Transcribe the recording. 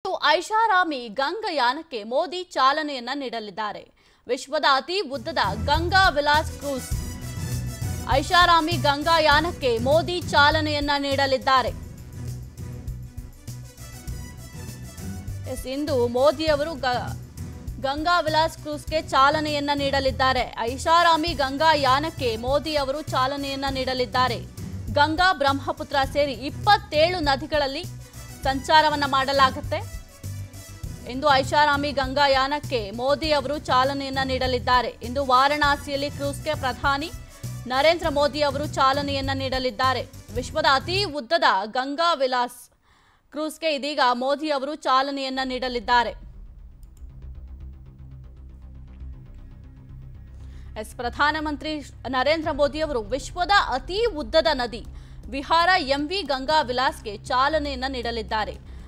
ಇನ್ನು ಐಷಾರಾಮಿ ಗಂಗಯಾನಕ್ಕೆ ಮೋದಿ ಚಾಲನೆಯನ್ನ ನೀಡಲಿದ್ದಾರೆ ವಿಶ್ವದ ಅತಿ ಉದ್ದದ ಗಂಗಾ ವಿಲಾಸ್ ಕ್ರೂಸ್ ಐಷಾರಾಮಿ ಗಂಗಾಯಾನಕ್ಕೆ ಮೋದಿ ಚಾಲನೆಯನ್ನ ನೀಡಲಿದ್ದಾರೆ ಎಸ್ ಇಂದು ಮೋದಿ ಅವರು ಗ- ಗಂಗಾ ವಿಲಾಸ್ ಕ್ರೂಸ್ಗೆ ಚಾಲನೆಯನ್ನ ನೀಡಲಿದ್ದಾರೆ ಐಷಾರಾಮಿ ಗಂಗಾ ಯಾನಕ್ಕೆ ಮೋದಿ ಅವರು ಚಾಲನೆಯನ್ನ ನೀಡಲಿದ್ದಾರೆ ಗಂಗಾ ಬ್ರಹ್ಮಪುತ್ರ ಸೇರಿ ಇಪ್ಪತ್ತೇಳು ನದಿಗಳಲ್ಲಿ ಸಂಚಾರವನ್ನ ಮಾಡಲಾಗುತ್ತೆ ಇಂದು ಐಷಾರಾಮಿ ಗಂಗಾ ಯಾನಕ್ಕೆ ಮೋದಿ ಅವರು ಚಾಲನೆಯನ್ನ ನೀಡಲಿದ್ದಾರೆ ಇಂದು ವಾರಣಾಸಿಯಲ್ಲಿ ಕ್ರೂಸ್ಗೆ ಪ್ರಧಾನಿ ನರೇಂದ್ರ ಮೋದಿ ಅವರು ಚಾಲನೆಯನ್ನ ನೀಡಲಿದ್ದಾರೆ ವಿಶ್ವದ ಅತಿ ಉದ್ದದ ಗಂಗಾ ವಿಲಾಸ್ ಕ್ರೂಸ್ಗೆ ಇದೀಗ ಮೋದಿ ಅವರು ಚಾಲನೆಯನ್ನ ನೀಡಲಿದ್ದಾರೆ ಎಸ್ ಪ್ರಧಾನಮಂತ್ರಿ ನರೇಂದ್ರ ಮೋದಿ ಅವರು ವಿಶ್ವದ ಅತಿ ಉದ್ದದ ನದಿ ವಿಹಾರ ಎಂವಿ ಗಂಗಾ ವಿಲಾಸ್ಗೆ ಚಾಲನೆಯನ್ನ ನೀಡಲಿದ್ದಾರೆ